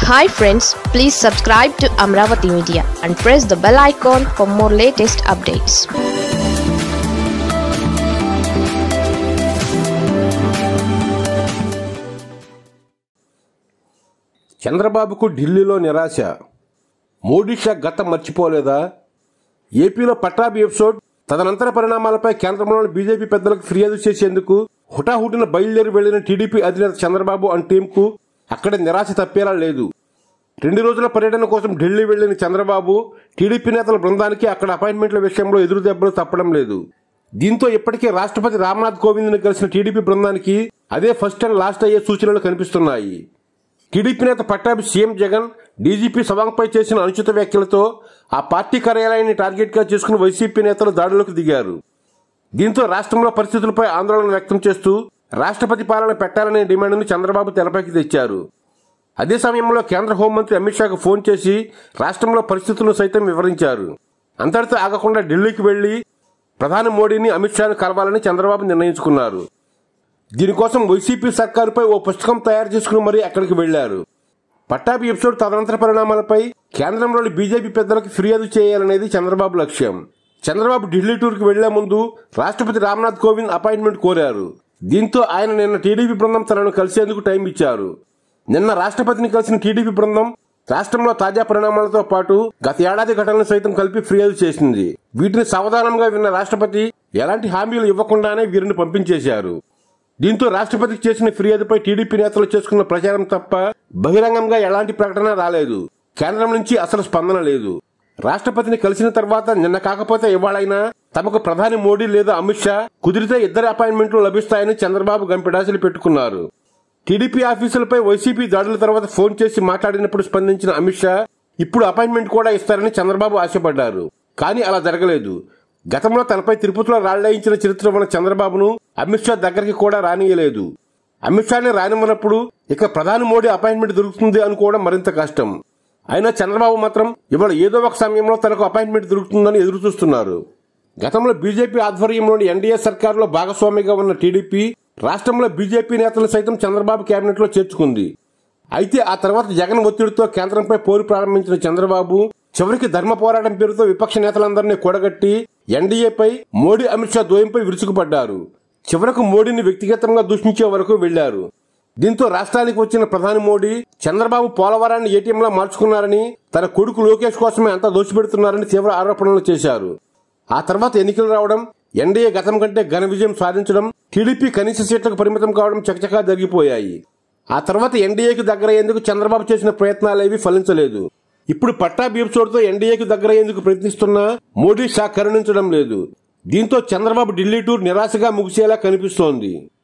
hi friends please subscribe to Amaravati media and press the bell icon for more latest updates చంద్రబాబుకు ఢిల్లీలో నిరాశ మోడీ షా గతం మర్చిపోలేదా ఏపీలో పట్టాభి ఎపిసోడ్ తదనంతర పరిణామాలపై కేంద్రంలోని బీజేపీ పెద్దలకు ఫిర్యాదు చేసేందుకు హుటాహుటిన బయలుదేరి వెళ్లిన టీడీపీ అధినేత చంద్రబాబు అండ్ టీంకు అక్కడ నిరాశ తప్పేలా లేదు రెండు రోజుల పర్యటన కోసం ఢిల్లీ వెళ్లిన చంద్రబాబు టీడీపీ నేతల బృందానికి అక్కడ అపాయింట్మెంట్ల విషయంలో ఎదురు దెబ్బలు తప్పడం లేదు దీంతో ఇప్పటికే రాష్ట్రపతి రామ్నాథ్ కోవింద్ని కలిసిన టీడీపీ బృందానికి అదే ఫస్ట్ అండ్ లాస్ట్ అయ్యే సూచనలు కనిపిస్తున్నాయి టీడీపీ నేత పట్టాభి సీఎం జగన్ డీజీపీ సవాంగ్పై చేసిన అనుచిత వ్యాఖ్యలతో ఆ పార్టీ కార్యాలయాన్ని టార్గెట్ గా చేసుకుని వైసీపీ నేతలు దాడులకు దిగారు దీంతో రాష్ట్రంలో పరిస్థితులపై ఆందోళన వ్యక్తం చేస్తూ రాష్ట్రపతి పాలన పెట్టాలనే డిమాండ్ను చంద్రబాబు తెరపైకి తెచ్చారు అదే సమయంలో కేంద్ర హోంమంత్రి అమిత్ షాకు ఫోన్ చేసి రాష్ట్రంలో పరిస్థితులను సైతం వివరించారు అంతటితో ఆగకుండా ఢిల్లీకి వెళ్లి ప్రధాని మోడీని అమిత్ షాను కలవాలని చంద్రబాబు నిర్ణయించుకున్నారు దీనికోసం వైసీపీ సర్కారుపై ఓ పుస్తకం తయారు చేసుకుని మరీ అక్కడికి వెళ్లారు పట్టాభి ఎపిసోడ్ తదనంతర పరిణామాలపై కేంద్రంలోని బీజేపీ పెద్దలకు ఫిర్యాదు చేయాలనేది చంద్రబాబు లక్ష్యం చంద్రబాబు ఢిల్లీ టూర్కి వెళ్లే ముందు రాష్ట్రపతి రామ్నాథ్ కోవింద్ అపాయింట్మెంట్ కోరారు దీంతో ఆయన నిన్న టీడీపీ బృందం తనను కలిసేందుకు టైం ఇచ్చారు నిన్న రాష్ట్రపతిని కలిసిన టీడీపీ బృందం రాష్ట్రంలో తాజా పరిణామాలతో పాటు గత ఏడాది ఘటనలు సైతం కలిపి ఫిర్యాదు చేసింది వీటిని సావధానంగా విన్న రాష్ట్రపతి ఎలాంటి హామీలు ఇవ్వకుండానే వీరిని పంపించేశారు దీంతో రాష్ట్రపతికి చేసిన ఫిర్యాదుపై టీడీపీ నేతలు చేసుకున్న ప్రచారం తప్ప బహిరంగంగా ఎలాంటి ప్రకటన రాలేదు కేంద్రం నుంచి అసలు స్పందన లేదు రాష్ట్రపతిని కలిసిన తర్వాత నిన్న కాకపోతే ఇవాళైనా తమకు ప్రధాని మోడీ లేదా అమిత్ షా కుదిరితే ఇద్దరి అపాయింట్మెంట్లు లభిస్తాయని చంద్రబాబు గంపెడాసులు పెట్టుకున్నారు టీడీపీ ఆఫీసులపై వైసీపీ దాడుల తర్వాత ఫోన్ చేసి మాట్లాడినప్పుడు స్పందించిన అమిత్ షా ఇప్పుడు అపాయింట్మెంట్ కూడా ఇస్తారని చంద్రబాబు ఆశపడ్డారు కానీ అలా జరగలేదు గతంలో తనపై తిరుపతిలో రాళ్లేయించిన చరిత్ర ఉన్న చంద్రబాబును అమిత్ షా దగ్గరికి కూడా రానియలేదు అమిత్ షాని రానివ్వనప్పుడు ఇక ప్రధాని మోడీ అపాయింట్మెంట్ దొరుకుతుంది అనుకోవడం మరింత కష్టం అయినా చంద్రబాబు మాత్రం ఇవాళ ఏదో ఒక సమయంలో తనకు అపాయింట్మెంట్ దొరుకుతుందని ఎదురు చూస్తున్నారు గతంలో బీజేపీ ఆధ్వర్యంలోని ఎన్డీఏ సర్కారులో భాగస్వామిగా ఉన్న టీడీపీ రాష్ట్రంలో బీజేపీ నేతలు సైతం చంద్రబాబు కేబినెట్ లో చేర్చుకుంది అయితే ఆ తర్వాత జగన్ ఒత్తిడితో కేంద్రంపై పోరు ప్రారంభించిన చంద్రబాబు చివరికి ధర్మ పోరాటం పేరుతో విపక్ష నేతలందరినీ కూడగట్టి ఎన్డీఏపై మోడీ అమిత్ షా ద్వయంపై విరుచుకుపడ్డారు చివరకు మోడీని వ్యక్తిగతంగా దూషించే వరకు వెళ్లారు దీంతో రాష్ట్రానికి వచ్చిన ప్రధాని మోడీ చంద్రబాబు పోలవరాన్ని ఏటీఎంలా మార్చుకున్నారని తన కొడుకు లోకేష్ కోసమే అంతా దోచిపెడుతున్నారని తీవ్ర ఆరోపణలు చేశారు ఆ తర్వాత ఎన్నికలు రావడం ఎన్డీఏ గతం కంటే ఘన విజయం సాధించడం టీడీపీ కనీస సీట్లకు పరిమితం కావడం చకచకా జరిగిపోయాయి ఆ తర్వాత ఎన్డీఏకి దగ్గరయ్యేందుకు చంద్రబాబు చేసిన ప్రయత్నాలేవి ఫలించలేదు ఇప్పుడు పట్టాభి ఎపిసోడ్తో ఎన్డీఏకి దగ్గరయ్యేందుకు ప్రయత్నిస్తున్నా మోడీ షా కరుణించడం లేదు దీంతో చంద్రబాబు ఢిల్లీ టూర్ నిరాశగా ముగిసేలా కనిపిస్తోంది